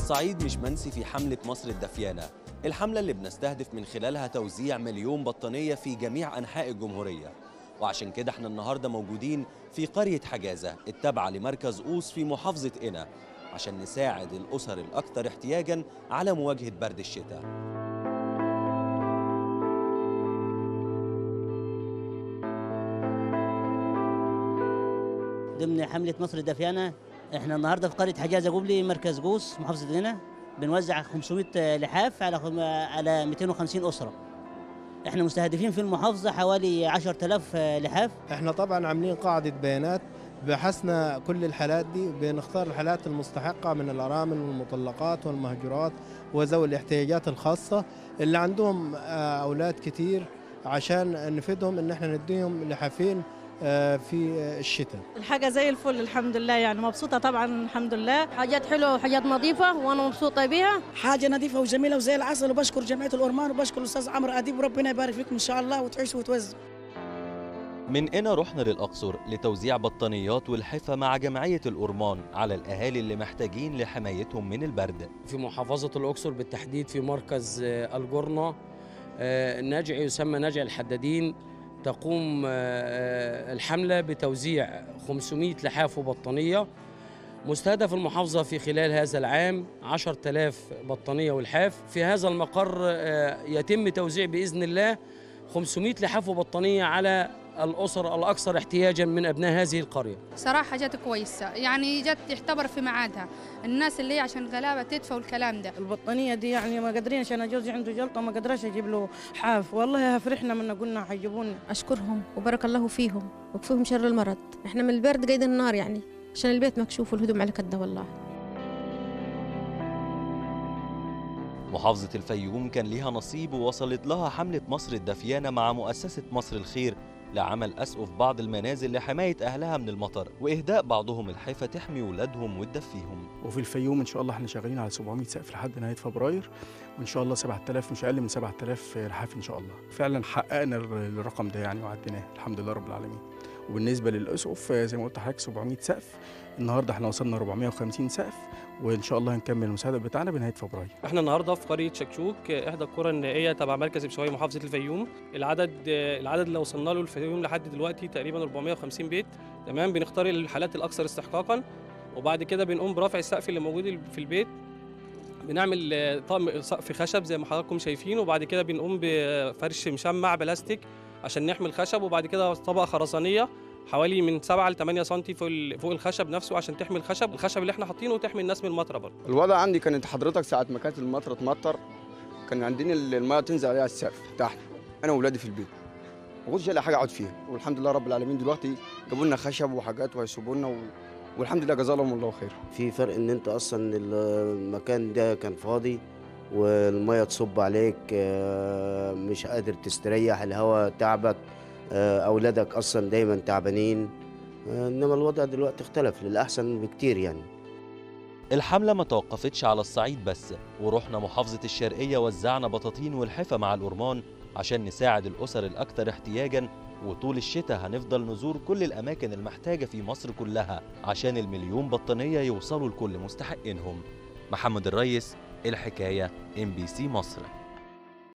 الصعيد مش منسي في حملة مصر الدفيانة الحملة اللي بنستهدف من خلالها توزيع مليون بطانية في جميع أنحاء الجمهورية وعشان كده احنا النهاردة موجودين في قرية حجازة التابعة لمركز قوس في محافظة قنا عشان نساعد الأسر الأكثر احتياجاً على مواجهة برد الشتاء ضمن حملة مصر الدافيانة احنا النهارده في قرية حجازة جوبلي مركز جوس محافظة قنا بنوزع 500 لحاف على خم- على 250 أسرة احنا مستهدفين في المحافظة حوالي 10000 لحاف احنا طبعا عاملين قاعدة بيانات بحثنا كل الحالات دي بنختار الحالات المستحقة من الأرامل والمطلقات والمهجورات وذوي الاحتياجات الخاصة اللي عندهم آه، أولاد كتير عشان نفيدهم إن احنا نديهم لحافين آه، في آه، الشتاء الحاجة زي الفل الحمد لله يعني مبسوطة طبعا الحمد لله حاجات حلوة وحاجات نظيفة وأنا مبسوطة بيها حاجه نظيفه وجميله وزي العسل وبشكر جمعيه الأورمان وبشكر الاستاذ عمرو اديب وربنا يبارك فيكم ان شاء الله وتعيشوا وتوزعوا من قنا رحنا للأقصر لتوزيع بطانيات والحفة مع جمعية الأورمان على الأهالي اللي محتاجين لحمايتهم من البرد في محافظة الأقصر بالتحديد في مركز آه، الجرنة آه، نجع يسمى نجع الحدادين تقوم آه، آه، الحملة بتوزيع 500 لحاف وبطانية مستهدف المحافظة في خلال هذا العام 10000 بطانية ولحاف في هذا المقر آه، يتم توزيع بإذن الله 500 لحاف وبطانية على الأسر الأكثر احتياجا من أبناء هذه القرية صراحة جت كويسة يعني جت تعتبر في ميعادها الناس اللي هي عشان غلابة تدفى والكلام ده البطانيه دي يعني ما قادرين عشان أنا جوزي عنده جلطه ما قدرش اجيب له حاف والله فرحنا من قلنا حيجيبوني أشكرهم وبارك الله فيهم وكفوهم شر المرض إحنا من البرد قايد النار يعني عشان البيت مكشوف والهدوم على كده والله محافظة الفيوم كان ليها نصيب ووصلت لها حملة مصر الدفيانة مع مؤسسة مصر الخير لعمل أسقف بعض المنازل لحماية أهلها من المطر وإهداء بعضهم الحفة تحمي ولادهم وتدفيهم وفي الفيوم ان شاء الله احنا شغالين على 700 سقف لحد نهايه فبراير وان شاء الله 7000 مش اقل من 7000 لحاف ان شاء الله فعلا حققنا الر- الرقم ده يعني وعديناه الحمد لله رب العالمين وبالنسبه للاسقف آه، زي ما قلت لحضرتك 700 سقف النهارده احنا وصلنا 450 سقف وان شاء الله هنكمل المساعده بتاعنا بنهايه فبراير احنا النهارده في قريه شكشوك احدى القرى النائيه تبع مركز بشوي محافظه الفيوم العدد العدد اللي وصلنا له الفيوم لحد دلوقتي تقريبا 450 بيت تمام بنختار الحالات الاكثر استحقاقا وبعد كده بنقوم برفع السقف اللي موجود في البيت بنعمل آه، طقم سقف خشب زي ما حضراتكم شايفين وبعد كده بنقوم بفرش مشمع بلاستيك عشان نحمي الخشب وبعد كده طبقه خرسانيه حوالي من 7 ل 8 سم فوق ال- فوق الخشب نفسه عشان تحمي الخشب الخشب اللي احنا حاطينه وتحمي الناس من المطره برضه الوضع عندي كانت حضرتك ساعة ما كانت المطرة تمطر كان عندنا الماء تنزل عليها السقف تحت أنا وولادي في البيت ما كنتش الاقي حاجة أقعد فيها والحمد لله رب العالمين دلوقتي جابوا لنا خشب وحاجات وهيسيبوا لنا و... والحمد لله جزاهم الله خير في فرق ان انت اصلا المكان ده كان فاضي والميه تصب عليك آه، مش قادر تستريح الهواء تعبك آه، اولادك اصلا دايما تعبانين آه، انما الوضع دلوقتي اختلف للاحسن بكتير يعني الحملة ما توقفتش على الصعيد بس ورحنا محافظة الشرقية وزعنا بطاطين والحفة مع الأورمان عشان نساعد الأسر الأكثر احتياجاً وطول الشتاء هنفضل نزور كل الأماكن المحتاجة في مصر كلها عشان المليون بطانية يوصلوا لكل مستحقينهم محمد الريس الحكاية ام بي سي مصر